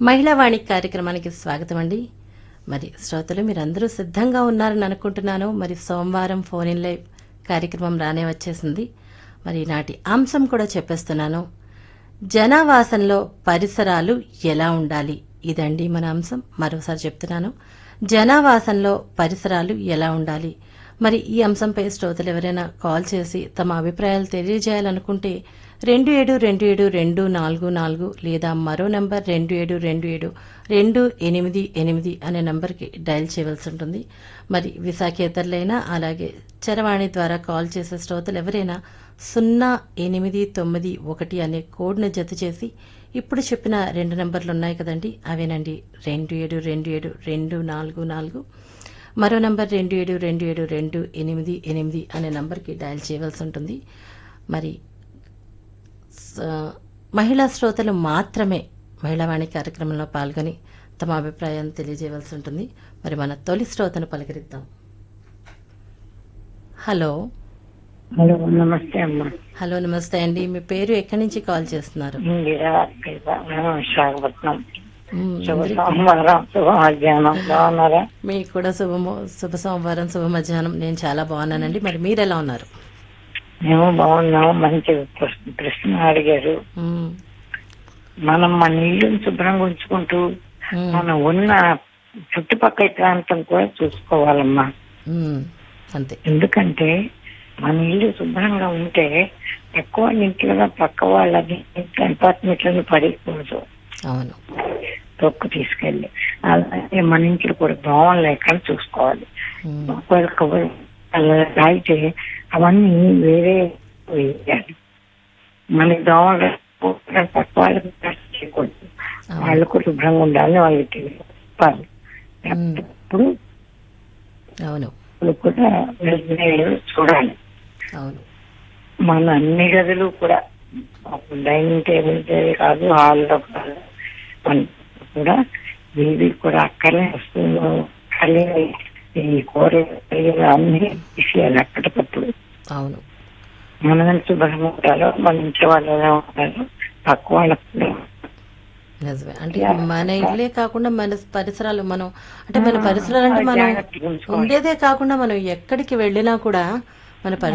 మహిళా వాణి కార్యక్రమానికి స్వాగతం అండి మరి శ్రోతలు మీరందరూ సిద్ధంగా ఉన్నారని అనుకుంటున్నాను మరి సోమవారం ఫోన్ ఇన్ లైవ్ కార్యక్రమం రానే వచ్చేసింది మరి నాటి అంశం కూడా చెప్పేస్తున్నాను జనావాసంలో పరిసరాలు ఎలా ఉండాలి ఇదండి మన అంశం మరోసారి చెప్తున్నాను జనావాసంలో పరిసరాలు ఎలా ఉండాలి మరి ఈ అంశంపై శ్రోతలు ఎవరైనా కాల్ చేసి తమ అభిప్రాయాలు తెలియజేయాలనుకుంటే రెండు ఏడు రెండు ఏడు రెండు నాలుగు నాలుగు లేదా మరో నంబర్ రెండు ఏడు రెండు ఏడు రెండు ఎనిమిది ఎనిమిది అనే నంబర్కి డయల్ చేయవలసి ఉంటుంది మరి విశాఖేతరులైనా అలాగే చరవాణి ద్వారా కాల్ చేసే శ్రోతలు ఎవరైనా సున్నా ఎనిమిది తొమ్మిది ఒకటి అనే కోడ్ను జత చేసి ఇప్పుడు చెప్పిన రెండు నెంబర్లు ఉన్నాయి కదండి అవేనండి రెండు ఏడు రెండు ఏడు రెండు నాలుగు నాలుగు మరో నంబర్ రెండు ఏడు రెండు ఏడు రెండు ఎనిమిది ఎనిమిది అనే నంబర్కి డయల్ చేయవలసి ఉంటుంది మరి స- మహిళా శ్రోతలు మాత్రమే మహిళావాణి కార్యక్రమంలో పాల్గొని తమ అభిప్రాయాన్ని తెలియజేయవలసి ఉంటుంది మరి మన తొలి శ్రోతను పలకరిద్దాం హలో హలో నమస్తే అమ్మా హలో నమస్తే అండి మీ పేరు ఎక్కడి నుంచి కాల్ చేస్తున్నారు ఇందిరా అక్కయ్య. మేము విశాఖపట్నం మ్మ్, శుభ ఇంద్రి- సోమవారం శుభ మధ్యాహ్నం బాగున్నారా మీకు కూడా శుభమో శుభ సోమవారం శుభ మధ్యాహ్నం నేను చాలా బాగున్నానండి మరి మీరు ఎలా ఉన్నారు మేము బాగున్నాము మంచి ప్రశ్న- ప్రశ్న అడిగారు మ్మ్, మనం మన ఇల్లుని శుభ్రంగా ఉంచుకుంటూ మ్మ్, మనం ఉన్న చుట్టుపక్కల ప్రాంతం కూడా చూసుకోవాలమ్మా మ్మ్, అంతే ఎందుకంటే మన ఇల్లు శుభ్రంగా ఉంటే ఎక్కువ ఇంట్లో పక్క వాళ్ళని అపార్ట్మెంట్లను పడేయకూడదు అవును తొక్కు తీసుకెళ్ళి అలాగే మన ఇంట్లో కూడా దోమలు లేకుండా చూసుకోవాలి మ్మ్, ఒకవేళ కబుర్ అలా తాగితే అవన్నీ వేరే వేయాలి మనకి దోమలు పక్క వాళ్ళకి కష్టం చేయకూడదు అవును. వాళ్ళు కూడా శుభ్రంగా ఉండాలని వాళ్ళకి చెప్పాలి మ్మ్. అప్పుడు అవును వాళ్ళు కూడా వెంటనే చూడాలి అవును మన అన్ని గదులు కూడా డైనింగ్ టేబుల్ కాదు హాల్లో కాదు మన కూడా ఇవి కూడా అక్కడే వస్తువులు అక్కడే ఈ కూరలు అన్ని తీసేయాలి అక్కడికప్పుడు అవును మనం శుభ్రంగా ఉంటారో మన ఇంట్లో వాళ్ళు ఎలా ఉంటారో తక్కువ వాళ్ళకు కూడా నిజమే అంటే మన ఇల్లే కాకుండా మన పరిసరాలు మనం అంటే మన పరిసరాలు అంటే మనం జాగ్రత్తగా ఉంచుకోవాలి. ఉండేదే కాకుండా మనం ఎక్కడికి వెళ్ళినా కూడా మన